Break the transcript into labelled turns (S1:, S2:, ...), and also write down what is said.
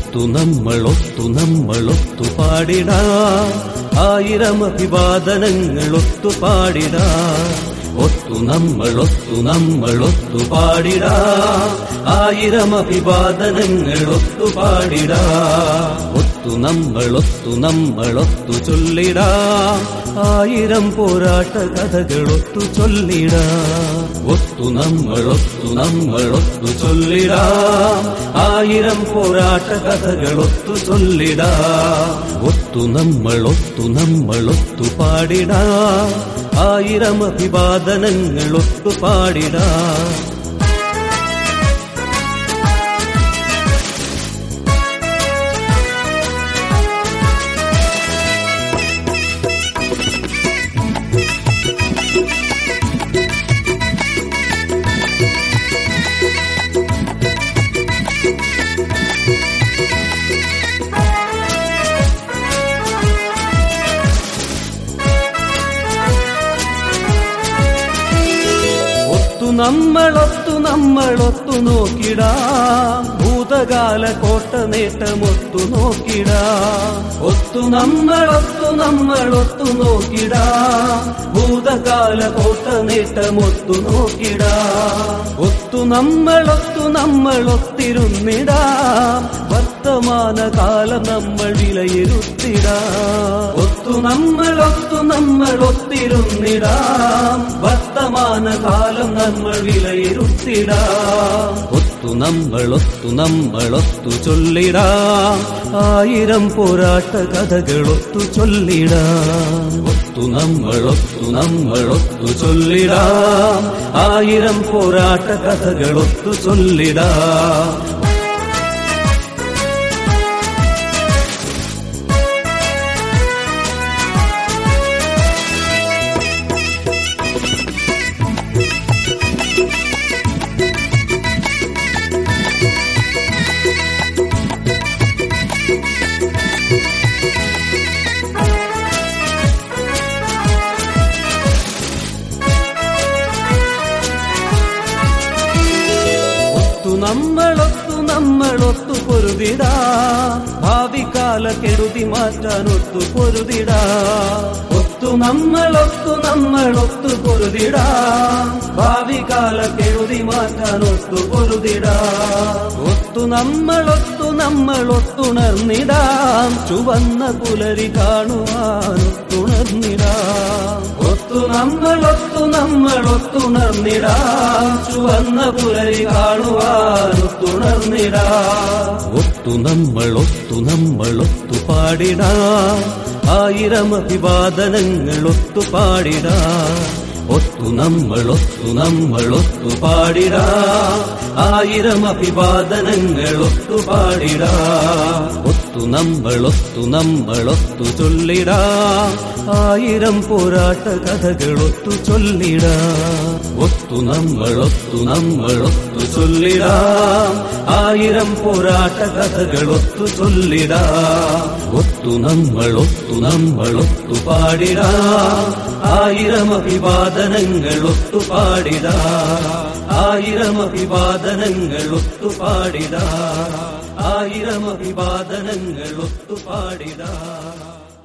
S1: ഒത്തു നമ്മൾ ഒത്തു നമ്മൾ ഒത്തു പാടിടാ ആയിരം അഭിവാദനങ്ങൾ ഒത്തു പാടിടാ ഒത്തു നമ്മൾ ഒത്തു നമ്മൾ ഒത്തു പാടിടാ ആയിരം അഭിവാദനങ്ങൾ ഒത്തു പാടിടാ ഒത്തു നമ്മൾ ഒത്തു നമ്മൾ ഒത്തു ചൊല്ലിടാ ആയിരം പോരാട്ട കഥകൾ ഒത്തു ചൊല്ലിടാ ഒത്തു നമ്മൾ ഒത്തു നമ്മൾ ഒത്തു ചൊല്ലിടാ ആയിരം പോരാട്ട കഥകൾ ഒത്തു ചൊല്ലിടാ ഒത്തു നമ്മൾ ഒത്തു നമ്മൾ ഒത്തു പാടിടാ ആയിരം അഭിവാദനങ്ങൾ ഒത്തു പാടിടാ ഒത്തു നമ്മളൊത്തു നമ്മളൊത്തു നോക്കിടാം ഭൂതകാല കോട്ട നേട്ടമൊത്തു നോക്കിടാം ഒത്തു നമ്മളൊത്തു നമ്മളൊത്തു നോക്കിടാം ഭൂതകാല കോട്ട നേട്ടമൊത്തു നോക്കിടാം ഒത്തു നമ്മളൊത്തു നമ്മളൊത്തിരുന്നിടാം വർത്തമാന കാലം നമ്മൾ വിലയിരുത്തിടാം ഒത്തു നമ്മളൊത്തു നമ്മളൊത്തിരുന്നിടാം വർത്തമാന കാലം നമ്മൾ വിലയിരുത്തിടാം ഒത്തു നമ്മളൊത്തു നമ്മളൊത്തു ചൊല്ലിടാം ആയിരം പോരാട്ട കഥകളൊത്തു ചൊല്ലിടാം ഒത്തു നമ്മളൊത്തു നമ്മളൊത്തു ചൊല്ലിടാം ആയിരം പോരാട്ട കഥകളൊത്തു ചൊല്ലിടാം ഒത്തു നമ്മളൊത്തു നമ്മളൊത്തു പൊരുതിടാ ഭാവി കാല കെടുതി മാറ്റാൻ ഒത്തു പൊരുതിടാ ഒത്തു നമ്മളൊത്തു നമ്മളൊത്തു പൊരുതിടാ ഭാവി കാല കെടുതി മാറ്റാൻ ഒത്തു പൊരുതിടാ ഒത്തു നമ്മളൊത്തു നമ്മളൊത്തുണർന്നിടാം ചുവന്ന പുലരി കാണുവാൻ ഒത്തുണർന്നിടാം ഒത്തു നമ്മളൊത്തു നമ്മളൊത്തുണർന്നിടാം ചുവന്ന പുലരി കാണുവാൻ ഒത്തുണർന്നിടാം ഒത്തു നമ്മളൊത്തു നമ്മളൊത്തു പാടിടാം ആയിരം അഭിവാദനങ്ങൾ ഒത്തു പാടിടാം ഒത്തു നമ്മളൊത്തു നമ്മളൊത്തു പാടിടാ ആയിരം അഭിവാദനങ്ങൾ ഒത്തു പാടിടാ ഒത്തു നമ്മളൊത്തു നമ്മളൊത്തു ചൊല്ലിടാ ആയിരം പോരാട്ട കഥകളൊത്തു ചൊല്ലിടാ ഒത്തു നമ്മളൊത്തു നമ്മളൊത്തു ചൊല്ലിടാ ആയിരം പോരാട്ട കഥകളൊത്തു ചൊല്ലിടാ ഒത്തു നമ്മളൊത്തു നമ്മളൊത്തു പാടിടാ ആയിരം അഭിവാദനങ്ങൾ ഒത്തു പാടിടാ ആയിരം അഭിവാദനങ്ങൾ ഒത്തു പാടിടാ ആയിരം അഭിവാദനങ്ങൾ ഒത്തു പാടിടാ